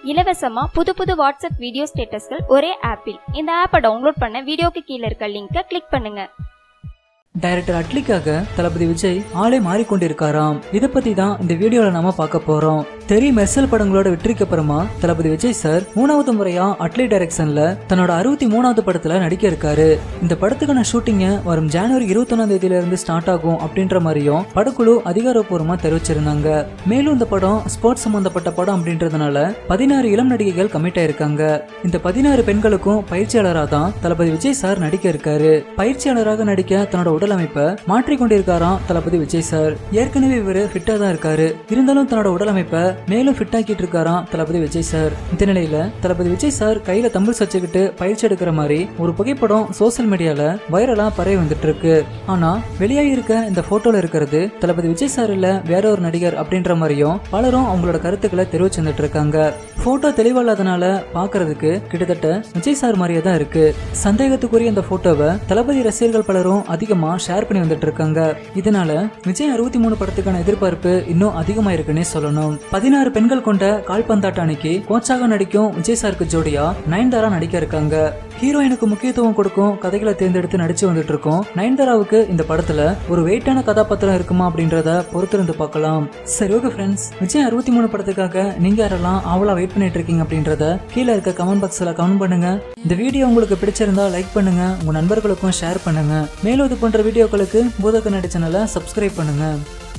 இலவசமா புது புது வாட்ஸ்அப் வீடியோ ஸ்டேட்டஸ்கள் ஒரே ஆப்பில் இந்த ஆப்பை டவுன்லோட் பண்ண வீடியோக்கு கீழே இருக்க லிங்கை கிளிக் பண்ணுங்க டைரக்டர் அட்லிக்காக தளபதி விஜய் ஆளே மாறிக்கொண்டிருக்காராம் இத பத்தி தான் இந்த வீடியோல நாம பார்க்க போறோம் தெரி மெர்சல் படங்களோட வெற்றிக்கு அப்புறமா தளபதி விஜய் சார் மூணாவது முறையா அட்லி டைரக்ஷன்ல தன்னோட அறுபத்தி மூணாவது படத்துல நடிக்க இருக்காரு இந்த படத்துக்கான ஷூட்டிங்க வரும் ஜனவரி இருபத்தொன்னாம் தேதியில இருந்து ஸ்டார்ட் ஆகும் அப்படின்ற மாதிரியும் படக்குழு அதிகாரப்பூர்வமா தெரிவிச்சிருந்தாங்க மேலும் இந்த படம் ஸ்போர்ட்ஸ் சம்பந்தப்பட்ட படம் அப்படின்றதுனால பதினாறு இளம் நடிகைகள் கமிட் ஆயிருக்காங்க இந்த பதினாறு பெண்களுக்கும் பயிற்சியாளராக தான் தளபதி விஜய் சார் நடிக்க இருக்காரு பயிற்சியாளராக நடிக்க தன்னோட உடல் அமைப்பை மாற்றிக் கொண்டிருக்காராம் தளபதி விஜய் சார் ஏற்கனவே இவர் ஃபிட்டா தான் இருக்காரு இருந்தாலும் தன்னோட உடல் அமைப்பை மேலும் ஃபிட் ஆக்கிட்டு இருக்காராம் தளபதி விஜய் சார் இந்த நிலையில தளபதி விஜய் சார் கையில தம்பிள் வச்சுக்கிட்டு பயிற்சி எடுக்கிற மாதிரி ஒரு புகைப்படம் சோசியல் மீடியால வைரலா பரவி வந்துட்டு இருக்கு ஆனா வெளியாகி இருக்க இந்த போட்டோல இருக்கிறது தளபதி விஜய் சார் இல்ல வேற ஒரு நடிகர் அப்படின்ற மாதிரியும் பலரும் அவங்களோட கருத்துக்களை தெரிவிச்சு வந்துட்டு இருக்காங்க போட்டோ தெளிவில்லாதனால பாக்குறதுக்கு கிட்டத்தட்ட விஜய் சார் மாதிரியே தான் இருக்கு சந்தேகத்துக்குரிய இந்த போட்டோவை தளபதி ரசிகர்கள் பலரும் அதிகமா ஷேர் பண்ணி வந்துட்டு இருக்காங்க இதனால விஜய் அறுபத்தி மூணு படத்துக்கான எதிர்பார்ப்பு இன்னும் அதிகமா இருக்குன்னே சொல்லணும் பதினாறு பெண்கள் கொண்ட கால்பந்தாட்ட அணிக்கு கோச்சாக நடிக்கும் விஜய் சாருக்கு ஜோடியா நயன்தாரா நடிக்க இருக்காங்க ஹீரோயினுக்கு முக்கியத்துவம் கொடுக்கும் கதைகளை தேர்ந்தெடுத்து நடிச்சு வந்துட்டு இருக்கோம் நயன்தாராவுக்கு இந்த படத்துல ஒரு வெயிட்டான கதாபாத்திரம் இருக்குமா அப்படின்றத பொறுத்திருந்து பார்க்கலாம் சரி ஓகே ஃப்ரெண்ட்ஸ் விஜய் அறுபத்தி மூணு படத்துக்காக நீங்க யாரெல்லாம் அவ்வளோ வெயிட் பண்ணிட்டு இருக்கீங்க அப்படின்றத கீழே இருக்க கமெண்ட் பாக்ஸ்ல கமெண்ட் பண்ணுங்க இந்த வீடியோ உங்களுக்கு பிடிச்சிருந்தா லைக் பண்ணுங்க உங்க நண்பர்களுக்கும் ஷேர் பண்ணுங்க மேலும் இது போன்ற வீடியோக்களுக்கு பூதக நடி சேனலை சப்ஸ்கிரைப் பண்ணுங்க